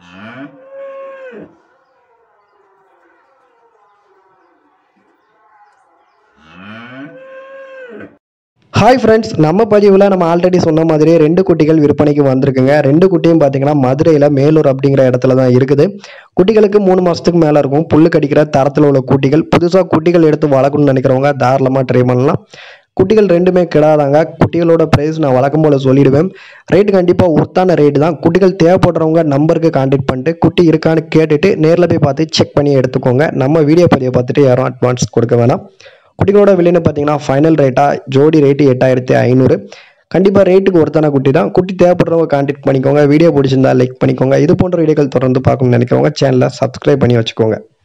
hi friends நம்ம பதிவில் நம்ம ஆல்ரெடி சொன்ன மாதிரியே ரெண்டு குட்டிகள் விற்பனைக்கு வந்திருக்குங்க ரெண்டு குட்டியும் பார்த்தீங்கன்னா மதுரையில் மேலூர் அப்படிங்கிற இடத்துல தான் இருக்குது குட்டிகளுக்கு மூணு மாதத்துக்கு மேலே இருக்கும் புல்லு கடிக்கிற தரத்தில் உள்ள குட்டிகள் புதுசாக குட்டிகள் எடுத்து வளர்க்கணும்னு நினைக்கிறவங்க தாராளமாக ட்ரை பண்ணலாம் குட்டிகள் ரெண்டுமே கிடாதாங்க குட்டிகளோட ப்ரைஸ் நான் வழக்கம் போல் சொல்லிடுவேன் ரேட்டு கண்டிப்பாக ஒர்த்தான ரேட்டு தான் குட்டிகள் தேவைப்படுறவங்க நம்பருக்கு கான்டாக்ட் பண்ணிட்டு குட்டி இருக்கான்னு கேட்டுட்டு நேரில் போய் பார்த்து செக் பண்ணி எடுத்துக்கோங்க நம்ம வீடியோ பதிவை பார்த்துட்டு யாரும் அட்வான்ஸ் கொடுக்க வேணாம் குட்டிகளோட விலைன்னு பார்த்தீங்கன்னா ஃபைனல் ரேட்டாக ஜோடி ரேட்டு எட்டாயிரத்தி ஐநூறு கண்டிப்பாக ரேட்டுக்கு ஒருத்தான குட்டி தான் குட்டி தேவைப்படுறவங்க கான்டாக்ட் பண்ணிக்கோங்க வீடியோ பிடிச்சிருந்தா லைக் பண்ணிக்கோங்க இது போன்ற வீடியோக்கள் தொடர்ந்து பார்க்கணும்னு நினைக்கிறவங்க சேனலை சப்ஸ்கிரைப் பண்ணி வச்சுக்கோங்க